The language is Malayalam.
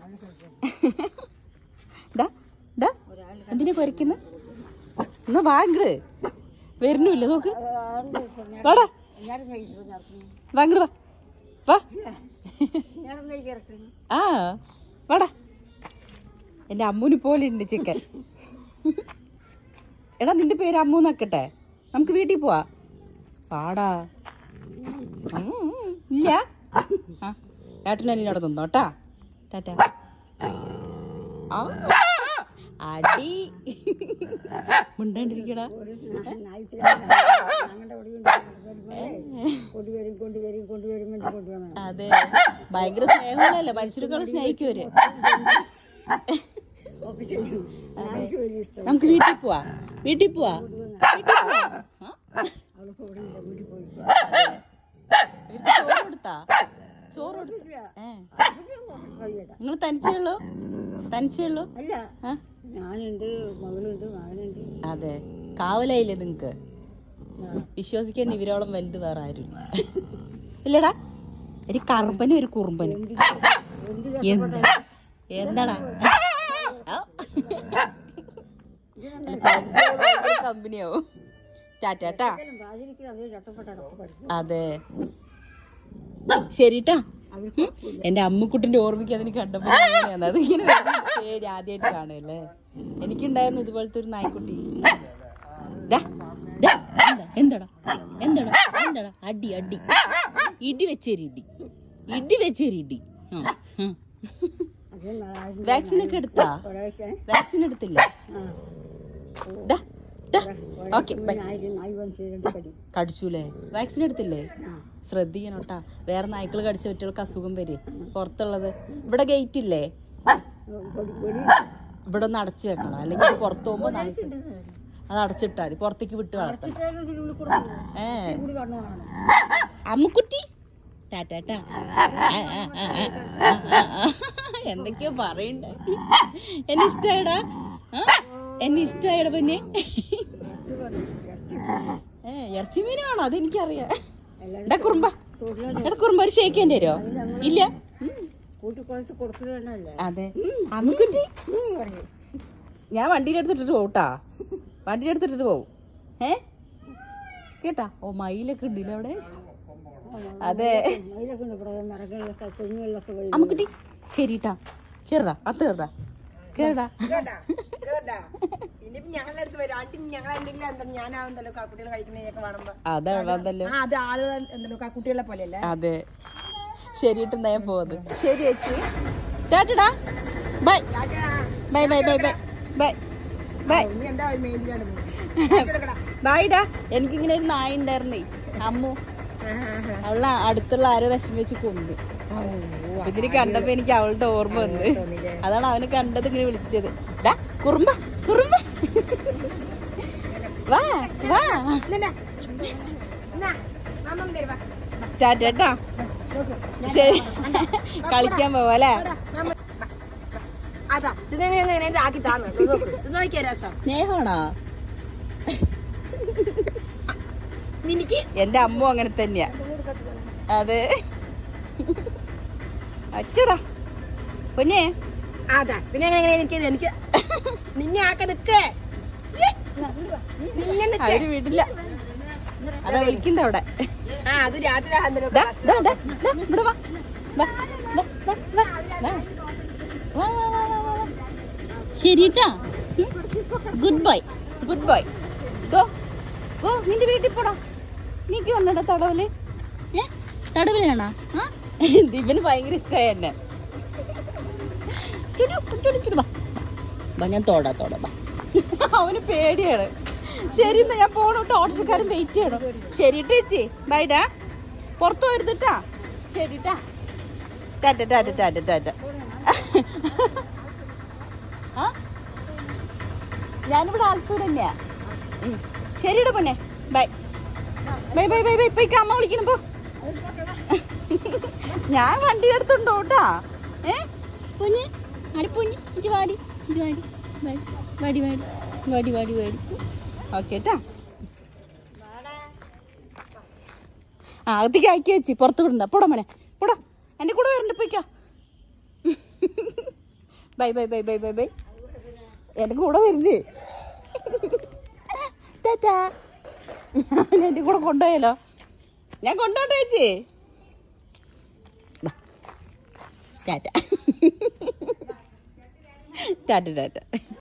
ഡാ ഡാ എന്തിനാ കുരയ്ക്കുന്ന എന്നാ വാങ്ങട് വരുന്നില്ല നോക്ക് വാടാ വാങ്ങട് വാ വാ ആ വാടാ എന്റെ അമ്മൂന് പോലെ ഉണ്ട് ചിക്കൻ എടാ നിന്റെ പേര് അമ്മു നക്കട്ടെ നമുക്ക് വീട്ടിൽ പോവാ പാടാ ഉം, ഉം, ഇല്ല ആ ഏട്ടനെ അവിടെ നിന്നോട്ടാ ടാറ്റ ആ, അടി മിണ്ടാണ്ടിരിക്കടാ കൊണ്ടുവരും കൊണ്ടുവരും കൊണ്ടുവരും എന്ന് കൊണ്ടുവന്നു അതെ ഭയങ്കര സ്നേഹമുള്ളല്ലേ മനുഷ്യരെക്കാളും സ്നേഹിക്കുവര് ഒക്കെ ചെയ്യും എനിക്ക് വലിയ ഇഷ്ടം നമുക്ക് വീട്ടിൽ പോവാ വീട്ടിൽ പോവാ വീട്ടിൽ പോവാ ആ? അവൾക്ക് ഇവിടെ ഉണ്ട് വീട്ടിൽ പോയി ഇവർക്ക് ചോറ് കൊടുത്താ ചോറ് കൊടുത്ത ഏ കഴിയണ്ട നിങ്ങൾ തനിച്ചേ ഉള്ളൂ തനിച്ചേ ഉള്ളൂ അല്ല ആ? ഞാനുണ്ട് മകളുണ്ട് മകനുണ്ട് അതെ കാവലായില്ലേ നിങ്ങക്ക് വിശ്വസിക്കാൻ ഇവരോളം വലുത് വേറെ ആരുമില്ല ഇല്ലടാ ഒരു കറുമ്പനും ഒരു കുറുമ്പനും എന്ത് എന്താ എന്താടാ കമ്പനിയാവും ടാറ്റാ പ്രാചീനിക്ക് അവർ ചട്ടപ്പെട്ടാണ് പഠിച്ചത് അതെ ശരിട്ടാ ഉം. എന്റെ അമ്മുക്കുട്ടിന്റെ ഓർമ്മയ്ക്ക് അതിന് കണ്ടപ്പോ അങ്ങനെയാണ്. അതിങ്ങനെ വരുന്ന പേര് ആദ്യമായിട്ട് കാണുമല്ലേ എനിക്കുണ്ടായിരുന്നു ഇതുപോലത്തെ ഒരു നായ്ക്കുട്ടി ദാ, ദാ, എന്താ? എന്താടാ എന്താടാ എന്താടാ അടി അടി ഇടി വെച്ചേരി ഇടി ഇടി വെച്ചേരി ഇടി ആ, ആ. അത് വാക്സിൻ ഒക്കെ എടുത്താ ഒരാഴ്ച വാക്സിൻ എടുത്തില്ല ആ ഡാ, ഡാ. ഓക്കെ ബൈ നായി നായി വന്ന് രണ്ട് കടി കടിച്ചൂലേ വാക്സിൻ എടുത്തില്ലേ ആ ശ്രദ്ധിക്കണം കേട്ടാ വേറെ നായ്ക്കൾ കടിച്ച കുട്ടികൾക്ക് അസുഖം വരെ പുറത്തുള്ളത് ഇവിടെ ഗേറ്റ് ഇല്ലേ പൊടി പൊടി ഇവിടെ ഒന്ന് അടച്ചു വെക്കണം അല്ലെങ്കിൽ ഇത് പുറത്ത് പോകുമ്പോ നായ്ക്കൾ അത് അടച്ചിട്ടാ മതി പുറത്തേക്ക് വിട്ട് വളർത്തണം ഇതിനുള്ളിൽ കൊടുക്കും ഏ കൂടി കണ്ണുകളാണ് അമ്മുക്കുട്ടി ടാറ്റാ എന്തൊക്കെയോ പറയണ്ട എന്നെ ഇഷ്ടായടാ ആ? എന്നെ ഇഷ്ടായടാ പിന്നെ ഏ ഇറച്ചി മീനാണോ അതെനിക്കറിയാം എടാ കുറുമ്പ തൊഴിലാണ് എടാ കുറുമ്പ ഒരു ഷേക്കാൻ തരുമോ ഇല്ല കൂട്ടി കുഴച്ച് കൊടുക്കുന്നതല്ലേ അതെ അമ്മുക്കുട്ടി പറയും ഞാൻ വണ്ടിയിലെടുത്തിട്ടിട്ട് പോട്ടാ വണ്ടിയിലെടുത്തിട്ടിട്ട് പോവും ഏ കേട്ടാ ഓ മയിലൊക്കെ ഉണ്ടല്ലേ അവിടെ അതെ മയിലൊക്കെ ഉണ്ട് ഇവിടെ മരങ്ങളിലൊക്കെ തെങ്ങുകളിലൊക്കെ വരും അമ്മുക്കുട്ടി ശരിട്ടാ കേറടാ അത്ത് കേറടാ കേറടാ ഇനിയിപ്പോ ഞങ്ങളുടെ അടുത്ത് വരും ആട്ടി ഞങ്ങൾ എന്തെങ്കിലും എന്താ ഞാനാവുന്നല്ലോ കാക്കുട്ടികൾ കഴിക്കുന്നതൊക്കെ കാണുമ്പോ അതാണല്ലോ ആ അത് ആളുകൾ എന്തല്ലോ കാക്കുട്ടികളെ പോലെയല്ലേ അതെ ശരിട്ടെന്നാ ഞാൻ പോകുന്നത് ശരി ചേച്ചി ടാറ്റടാ bye bye bye bye bye bye bye ഇനി എന്താ മേടിക്കാണ് ബായിടാ എനിക്കിങ്ങനെ ഒരു നായ ഉണ്ടായിരുന്നേ അമ്മു അവളെ അടുത്തുള്ള ആരോ വിഷം വെച്ച് കൊന്നു അപ്പൊ ഇതിന് കണ്ടപ്പോ എനിക്ക് അവളുടെ ഓർമ്മ വന്ന് അതാണ് അവനെ കണ്ടത് ഇങ്ങനെ വിളിച്ചത് ഡാ കുറുമ്പ കുറുമ്പ വാ വാ ടാറ്റാ ശരി കളിക്കാൻ പോവല്ലേ അതാ ഇത് ഞാൻ എങ്ങനെ ആക്കി താന്നു ഇത് നോക്കിയാ രസം സ്നേഹമാണോ നിനക്ക് എന്റെ അമ്മ അങ്ങനെ തന്നെയാ അതെ അച്ചടാ പൊന്നെ അതാ ഇത് ഞാൻ എങ്ങനെ എനിക്ക് എനിക്ക് നിന്നെ ആക്ക നിക്കേ നിന്നെ നിക്ക്. അവര് വിടില്ല അതാ വിളിക്കണ്ട അവിടെ ആ അത് രാത്രി ആകുന്നല്ലോ ദാ, ദാ, ദാ, ദാ, ഇവിടെ വാ. വാ, വാ, വാ, വാ, വാ. വാ, വാ, വാ, വാ, വാ. ശരിട്ടാ good bye good bye go go നിന്റെ വീട്ടിൽ പോടാ നീക്ക് കൊണ്ടടാ തടവല് ഏ തടവലാണോ ആ ഇവന് ഭയങ്കര ഇഷ്ടമായി എന്നെ ചുടു, ചുടു, ചുടു, വാ. വാ, ഞാൻ തോടാ തോടാ വാ. അവന് പേടിയാണ് ശരി എന്നാ ഞാൻ പോണോട്ടോ ഓട്ടോക്കാരൻ വെയിറ്റ് ചെയ്യണം ശരി ചേച്ചി ബൈഡാ പുറത്തു വരുന്നിട്ടാ ശരിട്ടാ ടാറ്റ ടാറ്റ ടാറ്റ ടാറ്റ ആ ഞാനിവിടെ ആലത്തൂർ തന്നെയാ ഉം. ശരിയുടെ പൊന്നെ bye bye bye bye bye ഇപ്പൊ അമ്മ വിളിക്കണം പോ ഞാൻ വണ്ടി എടുത്തുണ്ടോ കേട്ടാ ഏ പൊഞ്ഞ് അടി പൊഞ്ഞ് ഇത് വാടി ഇത് വാടി വാടി വാടി വാടി വാടി വാടി ഓക്കെ കേട്ടാ ആ അകത്തേക്ക് ആക്കി വെച്ച് പുറത്ത് വിടണ്ട പോടാ മോനെ പോടാ എൻ്റെ കൂടെ വരണ്ട പോയിക്കോ bye bye bye bye bye bye എൻ്റെ കൂടെ വരില്ലേ ടാറ്റാ ഞാൻ എൻ്റെ കൂടെ കൊണ്ടുപോയാലോ ഞാൻ കൊണ്ടോട്ടെ ചേച്ചി ബാ. ടാറ്റ ടാറ്റ ടാറ്റ